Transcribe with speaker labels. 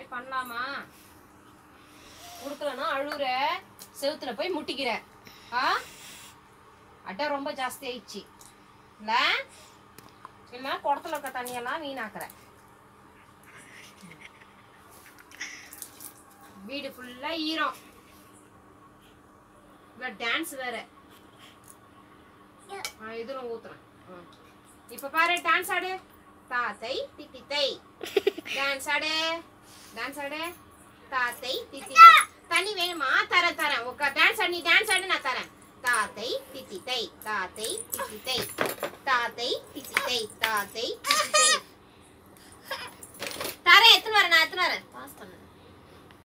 Speaker 1: பண்ணலாமா கொடுக்கலன்னா அழுகுற செவுத்துல போய் முட்டிக்கிற ஆ அட்டை ரொம்ப ஜாஸ்தி ஆயிடுச்சு இல்ல இல்ல குடத்துல இருக்க தண்ணியெல்லாம் வீணாக்குற வீடு ஃபுல்லா ஈரம் இவ்வளோ டான்ஸ் வேற ஆ, இதுல ஊத்துறேன் ம். இப்ப பாரு டான்ஸ் ஆடு தாத்தை தித்தி தை டான்ஸ் ஆடு டான்ஸ் ஆடு தாத்தை தித்தி தை தண்ணி வேணுமா தரேன் தரேன் உக்க டான்ஸ் ஆடு நீ டான்ஸ் ஆடு நான் தரேன் தாத்தை தித்தி தை தாத்தை தித்தி தை தாத்தை தித்தி தை தாத்தை தித்தி